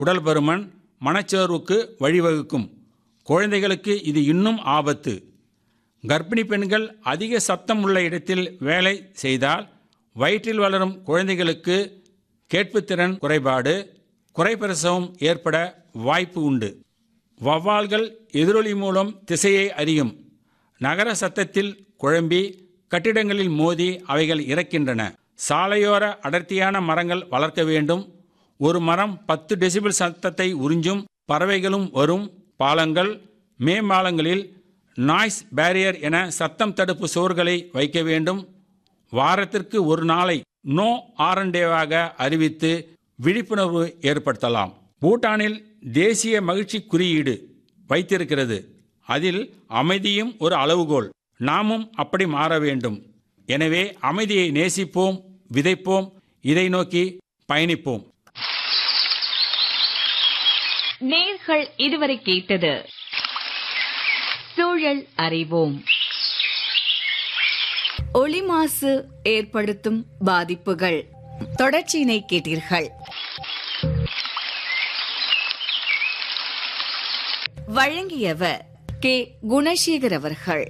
உடல் பருமன் மனச்சோர்வுக்கு வழிவகுக்கும் குழந்தைகளுக்கு இது இன்னும் ஆபத்து கர்ப்பிணி பெண்கள் அதிக சத்தம் உள்ள இடத்தில் வேலை செய்தால் வயிற்றில் வளரும் குழந்தைகளுக்கு கேட்புத்திறன் குறைபாடு குறைப்பிரசவம் ஏற்பட வாய்ப்பு உண்டு வவ்வால்கள் எதிரொலி மூலம் திசையை அறியும் நகர சத்தத்தில் குழம்பி கட்டிடங்களில் மோதி அவைகள் இறக்கின்றன சாலையோர அடர்த்தியான மரங்கள் வளர்க்க வேண்டும் ஒரு மரம் பத்து டெசிபிள் சத்தத்தை உறிஞ்சும் பறவைகளும் வரும் பாலங்கள் மேம்பாலங்களில் நாய்ஸ் பேரியர் என சத்தம் தடுப்பு சுவர்களை வைக்க வேண்டும் வாரத்திற்கு ஒரு நாளை நோ ஆரண்டேவாக அறிவித்து விழிப்புணர்வு ஏற்படுத்தலாம் பூட்டானில் தேசிய மகிழ்ச்சி குறியீடு வைத்திருக்கிறது அதில் அமைதியும் ஒரு அளவுகோல் நாமும் அப்படி மாற வேண்டும் எனவே அமைதியை நேசிப்போம் விதைப்போம் இதை நோக்கி பயணிப்போம் நேர்கள் இதுவரை கேட்டது சூழல் அறிவோம் ஒளி மாசு ஏற்படுத்தும் பாதிப்புகள் தொடர்ச்சியினை கேட்டீர்கள் வழங்கியவர் கே குணசேகர் அவர்கள்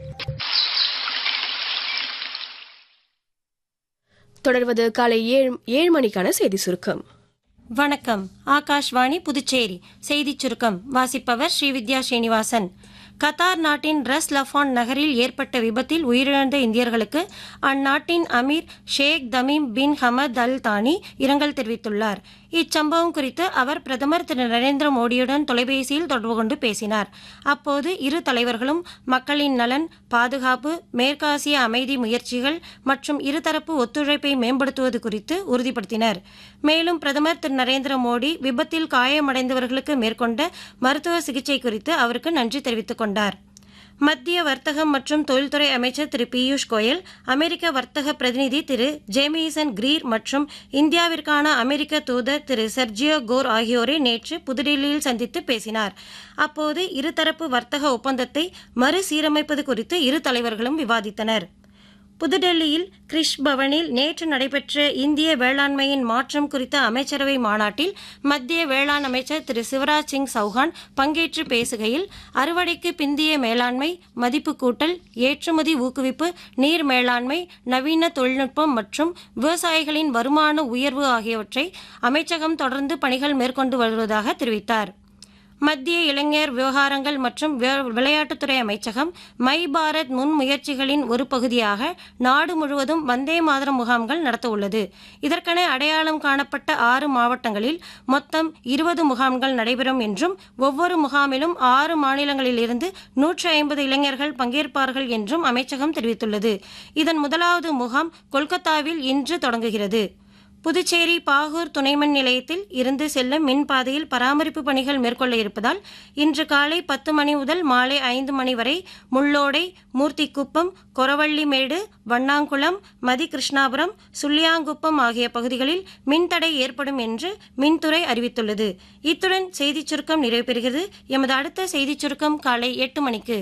தொடர்வது காலை ஏழு ஏழு மணிக்கான செய்தி சுருக்கம் வணக்கம் ஆகாஷ்வாணி புதுச்சேரி செய்திச் சுருக்கம் வாசிப்பவர் ஸ்ரீவித்யா ஸ்ரீனிவாசன் கத்தார் நாட்டின் ரஸ் லஃபான் நகரில் ஏற்பட்ட விபத்தில் உயிரிழந்த இந்தியர்களுக்கு அந்நாட்டின் அமீர் ஷேக் Tamim bin Hamad Al Thani இரங்கல் தெரிவித்துள்ளார் இச்சம்பவம் குறித்து அவர் பிரதமர் திரு நரேந்திர மோடியுடன் தொலைபேசியில் தொடர்பு கொண்டு பேசினார் அப்போது இரு தலைவர்களும் மக்களின் நலன் பாதுகாப்பு மேற்காசிய அமைதி முயற்சிகள் மற்றும் இருதரப்பு ஒத்துழைப்பை மேம்படுத்துவது குறித்து உறுதிப்படுத்தினர் மேலும் பிரதமர் திரு நரேந்திர மோடி விபத்தில் காயமடைந்தவர்களுக்கு மேற்கொண்ட மருத்துவ சிகிச்சை குறித்து அவருக்கு நன்றி தெரிவித்துக் கொண்டார் மத்திய வர்த்தகம் மற்றும் தொழில்துறை அமைச்சர் திரு பியூஷ் கோயல் அமெரிக்க வர்த்தக பிரதிநிதி திரு ஜேமிசன் கிரீர் மற்றும் இந்தியாவிற்கான அமெரிக்க தூதர் திரு செர்ஜியோ கோர் ஆகியோரை நேற்று புதுடில்லியில் சந்தித்து பேசினார் அப்போது இருதரப்பு வர்த்தக ஒப்பந்தத்தை மறுசீரமைப்பது குறித்து இரு தலைவர்களும் விவாதித்தனர் புதுடெல்லியில் கிரிஷ் பவனில் நேற்று நடைபெற்ற இந்திய வேளாண்மையின் மாற்றம் குறித்த அமைச்சரவை மாநாட்டில் மத்திய வேளாண் அமைச்சர் திரு சிவராஜ் சிங் சௌஹான் பங்கேற்று பேசுகையில் அறுவடைக்கு பிந்திய மேலாண்மை மதிப்பு கூட்டல் ஏற்றுமதி ஊக்குவிப்பு நீர் மேலாண்மை நவீன தொழில்நுட்பம் மற்றும் விவசாயிகளின் வருமான உயர்வு ஆகியவற்றை அமைச்சகம் தொடர்ந்து பணிகள் மேற்கொண்டு வருவதாக தெரிவித்தார் மத்திய இளைஞர் விவகாரங்கள் மற்றும் வி- விளையாட்டுத்துறை அமைச்சகம் மை பாரத் முன்முயற்சிகளின் ஒரு பகுதியாக நாடு முழுவதும் வந்தே மாதரம் முகாம்கள் நடத்த உள்ளது இதற்கென அடையாளம் காணப்பட்ட ஆறு மாவட்டங்களில் மொத்தம் இருபது முகாம்கள் நடைபெறும் என்றும் ஒவ்வொரு முகாமிலும் ஆறு மாநிலங்களிலிருந்து நூற்றி ஐம்பது இளைஞர்கள் பங்கேற்பார்கள் என்றும் அமைச்சகம் தெரிவித்துள்ளது இதன் முதலாவது முகாம் கொல்கத்தாவில் இன்று தொடங்குகிறது புதுச்சேரி பாகூர் துணைமின் நிலையத்தில் இருந்து செல்லும் மின் பாதையில் பராமரிப்பு பணிகள் மேற்கொள்ள இருப்பதால் இன்று காலை பத்து மணி முதல் மாலை ஐந்து மணி வரை முள்ளோடை மூர்த்திக்குப்பம் கொரவள்ளிமேடு வண்ணாங்குளம் மதி கிருஷ்ணாபுரம் சுள்ளியாங்குப்பம் ஆகிய பகுதிகளில் மின்தடை ஏற்படும் என்று மின்துறை அறிவித்துள்ளது இத்துடன் செய்திச் சுருக்கம் நிறைவு பெறுகிறது எமது அடுத்த செய்திச் சுருக்கம் காலை எட்டு மணிக்கு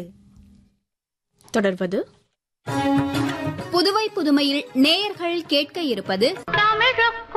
தொடர்வது புதுவை புதுமையில் நேயர்கள் கேட்க இருப்பது தமிழ்